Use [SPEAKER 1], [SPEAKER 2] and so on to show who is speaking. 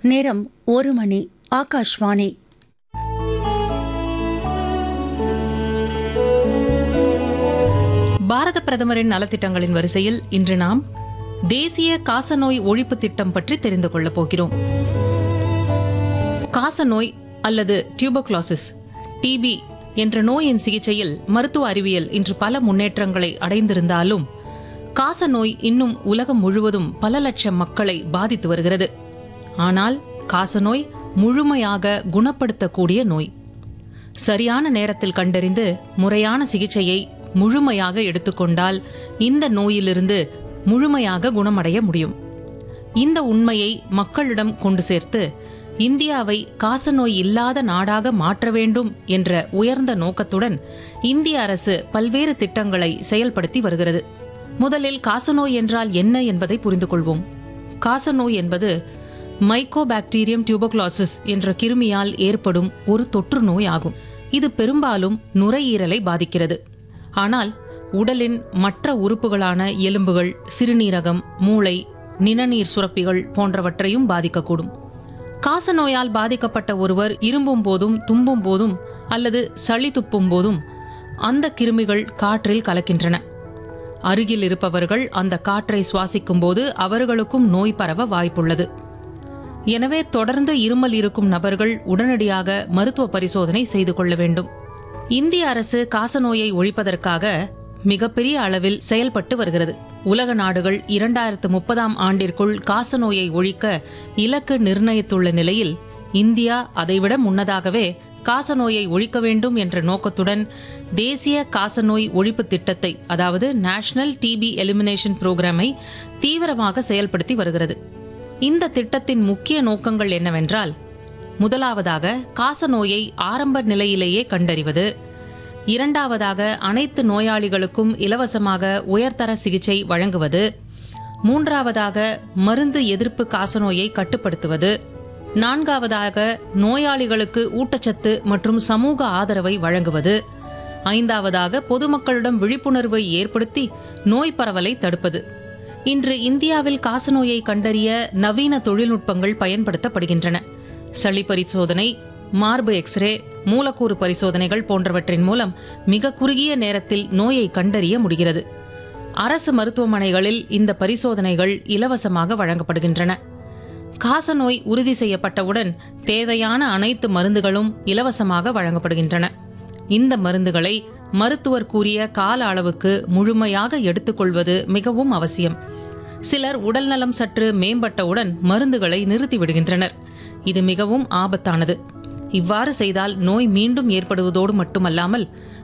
[SPEAKER 1] நேரம் ஒரு மணி ஆகாஷ்வாணி
[SPEAKER 2] பாரத பிரதமரின் நலத்திட்டங்களின் வரிசையில் இன்று நாம் தேசிய காசநோய் ஒழிப்பு திட்டம் பற்றி தெரிந்து கொள்ளப் போகிறோம் காசநோய் அல்லது டியூபோக்ளாசிஸ் டிபி என்ற நோயின் சிகிச்சையில் மருத்துவ அறிவியல் இன்று பல முன்னேற்றங்களை அடைந்திருந்தாலும் காசநோய் இன்னும் உலகம் முழுவதும் பல லட்சம் மக்களை பாதித்து வருகிறது ஆனால் காசநோய் முழுமையாக குணப்படுத்தக்கூடிய நோய் சரியான நேரத்தில் கண்டறிந்து முறையான சிகிச்சையை முழுமையாக எடுத்துக்கொண்டால் இந்த நோயிலிருந்து முழுமையாக குணமடைய முடியும் இந்த உண்மையை மக்களிடம் கொண்டு சேர்த்து இந்தியாவை காசநோய் இல்லாத நாடாக மாற்ற வேண்டும் என்ற உயர்ந்த நோக்கத்துடன் இந்திய அரசு பல்வேறு திட்டங்களை செயல்படுத்தி வருகிறது முதலில் காசநோய் என்றால் என்ன என்பதை புரிந்து கொள்வோம் காசநோய் என்பது மைக்கோபாக்டீரியம் டியூபோக்ளாசிஸ் என்ற கிருமியால் ஏற்படும் ஒரு தொற்று நோய் ஆகும் இது பெரும்பாலும் நுரையீரலை பாதிக்கிறது ஆனால் உடலின் மற்ற உறுப்புகளான எலும்புகள் சிறுநீரகம் மூளை நிணநீர் சுரப்பிகள் போன்றவற்றையும் பாதிக்கக்கூடும் காசநோயால் பாதிக்கப்பட்ட ஒருவர் இரும்பும் போதும் தும்பும் போதும் அல்லது சளி துப்பும் போதும் அந்த கிருமிகள் காற்றில் கலக்கின்றன அருகில் இருப்பவர்கள் அந்த காற்றை சுவாசிக்கும் போது அவர்களுக்கும் நோய் பரவ வாய்ப்புள்ளது எனவே தொடர்ந்து இருமல் இருக்கும் நபர்கள் உடனடியாக மருத்துவ பரிசோதனை செய்து கொள்ள வேண்டும் இந்திய அரசு காசநோயை ஒழிப்பதற்காக மிகப்பெரிய அளவில் செயல்பட்டு வருகிறது உலக நாடுகள் இரண்டாயிரத்து முப்பதாம் ஆண்டிற்குள் காசநோயை ஒழிக்க இலக்கு நிர்ணயித்துள்ள நிலையில் இந்தியா அதைவிட முன்னதாகவே காசநோயை ஒழிக்க வேண்டும் என்ற நோக்கத்துடன் தேசிய காசநோய் ஒழிப்பு திட்டத்தை அதாவது நேஷனல் டிபி எலிமினேஷன் புரோகிராமை தீவிரமாக செயல்படுத்தி வருகிறது இந்த திட்டத்தின் முக்கிய நோக்கங்கள் என்னவென்றால் முதலாவதாக காசநோயை ஆரம்ப நிலையிலேயே கண்டறிவது இரண்டாவதாக அனைத்து நோயாளிகளுக்கும் இலவசமாக உயர்தர சிகிச்சை வழங்குவது மூன்றாவதாக மருந்து எதிர்ப்பு காசநோயை கட்டுப்படுத்துவது நான்காவதாக நோயாளிகளுக்கு ஊட்டச்சத்து மற்றும் சமூக ஆதரவை வழங்குவது ஐந்தாவதாக பொதுமக்களிடம் விழிப்புணர்வை ஏற்படுத்தி நோய் பரவலை தடுப்பது இன்று இந்தியாவில் காசநோயை கண்டறிய நவீன தொழில்நுட்பங்கள் பயன்படுத்தப்படுகின்றன சளி பரிசோதனை மார்பு எக்ஸ்ரே மூலக்கூறு பரிசோதனைகள் போன்றவற்றின் மூலம் மிக குறுகிய நேரத்தில் நோயை கண்டறிய முடிகிறது அரசு மருத்துவமனைகளில் இந்த பரிசோதனைகள் இலவசமாக வழங்கப்படுகின்றன காசநோய் உறுதி செய்யப்பட்டவுடன் தேவையான அனைத்து மருந்துகளும் இலவசமாக வழங்கப்படுகின்றன இந்த மருந்துகளை மருத்துவர் கூறிய கால அளவுக்கு முழுமையாக எடுத்துக்கொள்வது மிகவும் அவசியம் சிலர் உடல்நலம் சற்று மேம்பட்டவுடன் மருந்துகளை நிறுத்திவிடுகின்றனர் இது மிகவும் ஆபத்தானது இவ்வாறு செய்தால் நோய் மீண்டும் ஏற்படுவதோடு மட்டுமல்லாமல்